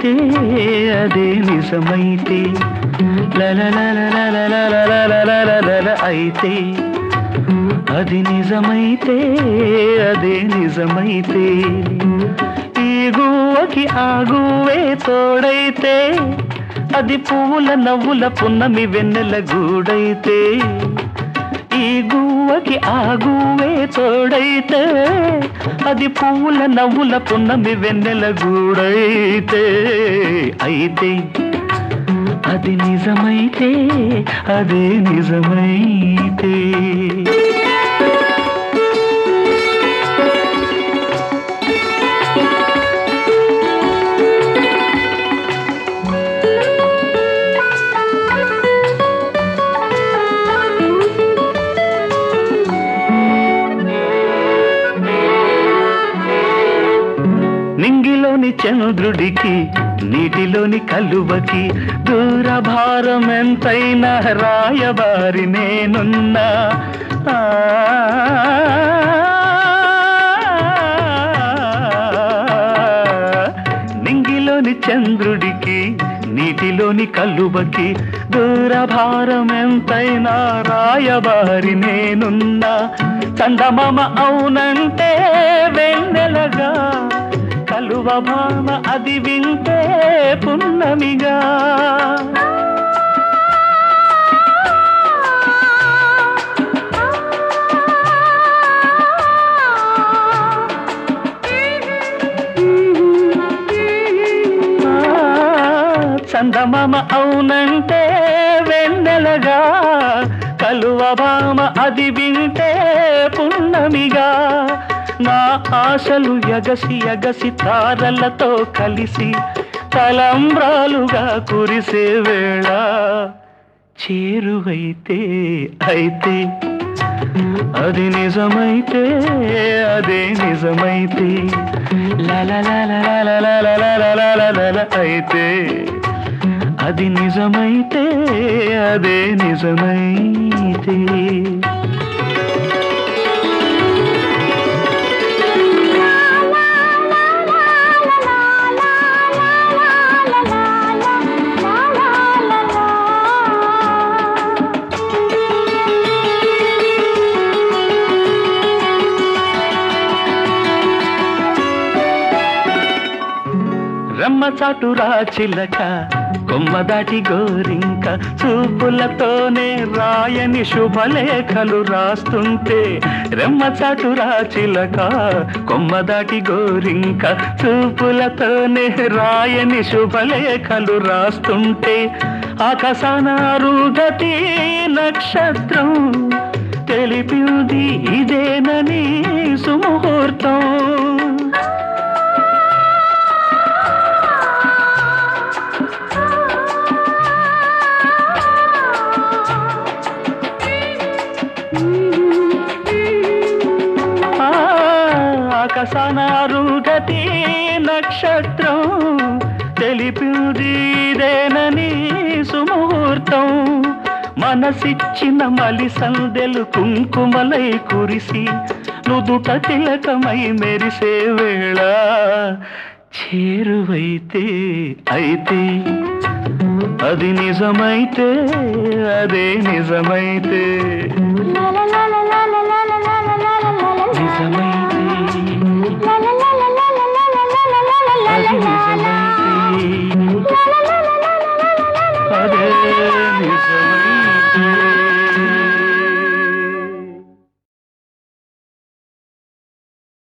అయితే అదే నిజమైతే లలలలలలలలలలలలల అయితే అది నిజమైతే అదే నిజమైతే ఈ గువ్వకి ఆ గువ్వే తోడైతే అది పువ్వుల నవ్వుల పున్నమి వెన్నెల గూడైతే ఈ గువ్వకి ఆ గువ్వే తోడైతే అది పువ్వుల నవ్వుల పున్నమి వెన్నెల గూడైతే అయితే అది నిజమైతే అదే నిజమైతే నింగిలోని చంద్రుడికి నీటిలోని కలువకి దూర భారం ఎంతైనా రాయబారి నేనున్నా ఆ, నింగిలోని చంద్రుడికి నీటిలోని కలువకి దూర భారం ఎంతైనా రాయబారి నేనున్నా చందమామ అవునంటే వెన్నెలగా కలువ భామ అది వింటే పున్నమిగా ఆ, చందమామ అవునంటే వెన్నెలగా కలువ భామ అది వింటే పున్నమిగా నా ఆశలు ఎగసి ఎగసి తారలతో కలిసి తలంబ్రాలుగా కురిసే వేళ చేరువైతే అయితే అది నిజమైతే అదే నిజమైతే లలలలలలలలలలలలల అయితే అది నిజమైతే అదే నిజమైతే రమ్మ చాటురా చిలక కొమ్మ దాటి గోరింక చూపులతోనే రాయని శుభలేఖలు రాస్తుంటే రెమ్మ చాటురా చిలక కొమ్మ దాటి గోరింక చూపులతోనే రాయని శుభలేఖలు రాస్తుంటే ఆకాశాన అరుగతి నక్షత్రం తెలిపింది ఇదేనని సుముహూర్తం ఆ, ఆకాశాన అరుగతి నక్షత్రం తెలిపింది ఇదేనని సుముహూర్తం మనసిచ్చిన మలి సందెలు కుంకుమలై కురిసి నుదుట తిలకమై మెరిసే వేళ చేరువైతే అయితే అది నిజమైతే అదే నిజమైతే